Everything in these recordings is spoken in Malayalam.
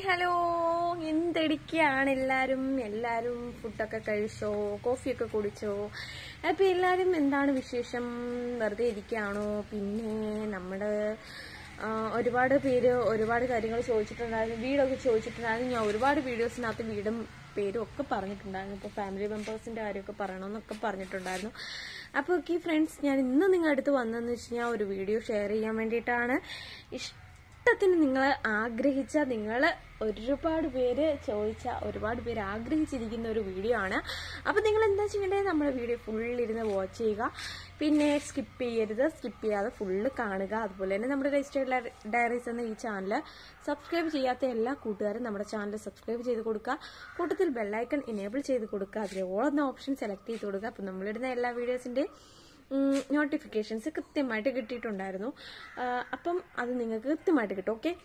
ഹലോ എന്തെടിക്കുകയാണ് എല്ലാവരും എല്ലാവരും ഫുഡൊക്കെ കഴിച്ചോ കോഫിയൊക്കെ കുടിച്ചോ അപ്പോൾ എല്ലാവരും എന്താണ് വിശേഷം വെറുതെ ഇരിക്കുകയാണോ പിന്നെ നമ്മുടെ ആ, ഒരുപാട് പേര് ഒരുപാട് കാര്യങ്ങൾ ചോദിച്ചിട്ടുണ്ടായിരുന്നു വീടൊക്കെ ചോദിച്ചിട്ടുണ്ടായിരുന്നു ഞാൻ ഒരുപാട് വീഡിയോസിനകത്ത് വീടും പേരും ഒക്കെ പറഞ്ഞിട്ടുണ്ടായിരുന്നു ഇപ്പോൾ ഫാമിലി മെമ്പേഴ്സിൻ്റെ കാര്യമൊക്കെ പറയണമെന്നൊക്കെ പറഞ്ഞിട്ടുണ്ടായിരുന്നു അപ്പോൾ ഓക്കെ ഫ്രണ്ട്സ് ഞാൻ ഇന്ന് നിങ്ങളുടെ അടുത്ത് വന്നതെന്ന് വെച്ച് കഴിഞ്ഞാൽ ഒരു വീഡിയോ ഷെയർ ചെയ്യാൻ വേണ്ടിയിട്ടാണ് ഇഷ്ടത്തിന് നിങ്ങൾ ആഗ്രഹിച്ച നിങ്ങൾ ഒരുപാട് പേര് ചോദിച്ച ഒരുപാട് പേര് ആഗ്രഹിച്ചിരിക്കുന്ന ഒരു വീഡിയോ ആണ് അപ്പോൾ നിങ്ങൾ എന്താ ചെയ്യേണ്ടത് നമ്മുടെ വീഡിയോ ഫുള്ളിരുന്ന് വാച്ച് ചെയ്യുക പിന്നെ സ്കിപ്പ് ചെയ്യരുത് സ്കിപ്പ് ചെയ്യാതെ ഫുള്ള് കാണുക അതുപോലെ തന്നെ നമ്മുടെ രജിസ്റ്റേർഡ് ഡയറീസ് എന്ന ഈ ചാനൽ സബ്സ്ക്രൈബ് ചെയ്യാത്ത എല്ലാ കൂട്ടുകാരും നമ്മുടെ ചാനൽ സബ്സ്ക്രൈബ് ചെയ്ത് കൊടുക്കുക കൂട്ടത്തിൽ ബെല്ലൈക്കൺ ഇനേബിൾ ചെയ്ത് കൊടുക്കുക അതിൽ ഓൾ എന്ന ഓപ്ഷൻ സെലക്ട് ചെയ്ത് കൊടുക്കുക അപ്പം നമ്മളിടുന്ന എല്ലാ വീഡിയോസിൻ്റെയും നോട്ടിഫിക്കേഷൻസ് കൃത്യമായിട്ട് കിട്ടിയിട്ടുണ്ടായിരുന്നു ആ, അപ്പം അത് നിങ്ങൾക്ക് കൃത്യമായിട്ട് കിട്ടും ഓക്കെ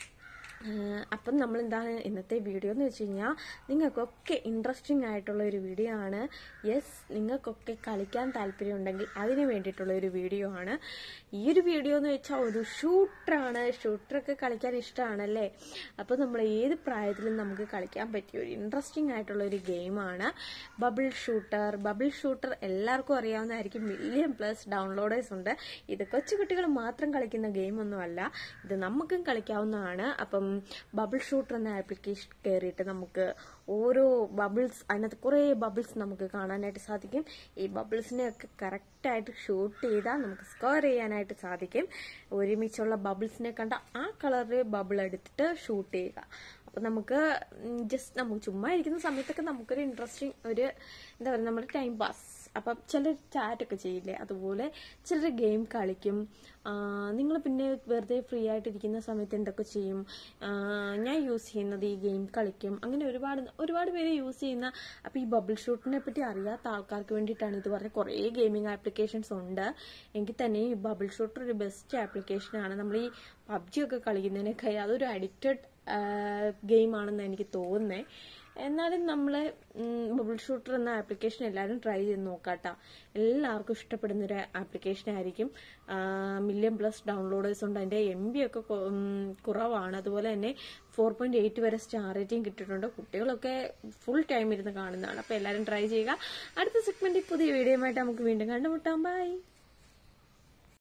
അപ്പം നമ്മൾ എന്താണ് ഇന്നത്തെ വീഡിയോ എന്ന് വെച്ച് കഴിഞ്ഞാൽ നിങ്ങൾക്കൊക്കെ ഇൻട്രസ്റ്റിംഗ് ആയിട്ടുള്ള ഒരു വീഡിയോ ആണ് യെസ് നിങ്ങൾക്കൊക്കെ കളിക്കാൻ താല്പര്യമുണ്ടെങ്കിൽ അതിന് വേണ്ടിയിട്ടുള്ള ഒരു വീഡിയോ ആണ് ഈ ഒരു വീഡിയോ എന്ന് വെച്ചാൽ ഒരു ഷൂട്ടറാണ് ഷൂട്ടറൊക്കെ കളിക്കാൻ ഇഷ്ടമാണല്ലേ അപ്പോൾ നമ്മൾ ഏത് പ്രായത്തിലും നമുക്ക് കളിക്കാൻ പറ്റിയ ഒരു ഇൻട്രസ്റ്റിംഗ് ആയിട്ടുള്ള ഒരു ഗെയിമാണ് ബബിൾ ഷൂട്ടർ ബബിൾ ഷൂട്ടർ എല്ലാവർക്കും അറിയാവുന്നതായിരിക്കും മില്യൺ പ്ലസ് ഡൗൺലോഡേഴ്സ് ഉണ്ട് ഇത് കൊച്ചു കുട്ടികൾ മാത്രം കളിക്കുന്ന ഗെയിമൊന്നുമല്ല ഇത് നമുക്കും കളിക്കാവുന്നതാണ് അപ്പം ബബിൾ ഷൂട്ടർ എന്ന ആപ്ലിക്കേഷൻ കയറിയിട്ട് നമുക്ക് ഓരോ ബബിൾസ് അതിനകത്ത് കുറേ ബബിൾസ് നമുക്ക് കാണാനായിട്ട് സാധിക്കും ഈ ബബിൾസിനെയൊക്കെ കറക്റ്റായിട്ട് ഷൂട്ട് ചെയ്താൽ നമുക്ക് സ്കോർ ചെയ്യാനായിട്ട് സാധിക്കും ഒരുമിച്ചുള്ള ബബിൾസിനെ കണ്ട ആ കളറിൽ ബബിൾ എടുത്തിട്ട് ഷൂട്ട് ചെയ്യുക അപ്പം നമുക്ക് ജസ്റ്റ് നമുക്ക് ചുമ്മാ ഇരിക്കുന്ന സമയത്തൊക്കെ നമുക്കൊരു ഇൻട്രസ്റ്റിംഗ് ഒരു എന്താ പറയുക നമ്മുടെ ടൈം പാസ് അപ്പം ചിലർ ചാറ്റൊക്കെ ചെയ്യില്ലേ അതുപോലെ ചിലർ ഗെയിം കളിക്കും നിങ്ങൾ പിന്നെ വെറുതെ ഫ്രീ ആയിട്ടിരിക്കുന്ന സമയത്ത് എന്തൊക്കെ ചെയ്യും ആ, ഞാൻ യൂസ് ചെയ്യുന്നത് ഈ ഗെയിം കളിക്കും അങ്ങനെ ഒരുപാട് ഒരുപാട് പേര് യൂസ് ചെയ്യുന്ന അപ്പം ഈ ബബിൾ ഷൂട്ടിനെ പറ്റി അറിയാത്ത ആൾക്കാർക്ക് വേണ്ടിയിട്ടാണ് ഇത് പറഞ്ഞ കുറേ ഗെയിമിംഗ് ആപ്ലിക്കേഷൻസ് ഉണ്ട് എങ്കിൽ തന്നെ ഈ ബബിൾ ഷൂട്ടർ ഒരു ബെസ്റ്റ് ആപ്ലിക്കേഷനാണ് നമ്മൾ ഈ പബ്ജി ഒക്കെ കളിക്കുന്നതിനൊക്കെ അതൊരു അഡിക്റ്റഡ് ഗെയിമാണെന്ന് എനിക്ക് തോന്നുന്നത് എന്നാലും നമ്മൾ ബബിൾ ഷൂട്ടർ എന്ന ആപ്ലിക്കേഷൻ എല്ലാവരും ട്രൈ ചെയ്ത് നോക്കാട്ടോ എല്ലാവർക്കും ഇഷ്ടപ്പെടുന്ന ഒരു ആപ്ലിക്കേഷൻ ആയിരിക്കും മില്യൺ പ്ലസ് ഡൗൺലോഡേഴ്സ് ഉണ്ട് അതിൻ്റെ എം ബി ഒക്കെ കൊ- ഉം, കുറവാണ് അതുപോലെ തന്നെ ഫോർ പോയിന്റ് എയ്റ്റ് വരെ സ്റ്റാർ റേറ്റിംഗ് കിട്ടിയിട്ടുണ്ട് കുട്ടികളൊക്കെ ഫുൾ ടൈം ഇരുന്ന് കാണുന്നതാണ് അപ്പോൾ എല്ലാവരും ട്രൈ ചെയ്യുക അടുത്ത സെഗ്മെന്റിൽ പുതിയ വീഡിയോയുമായിട്ട് നമുക്ക് വീണ്ടും കണ്ടുമുട്ടാം ബൈ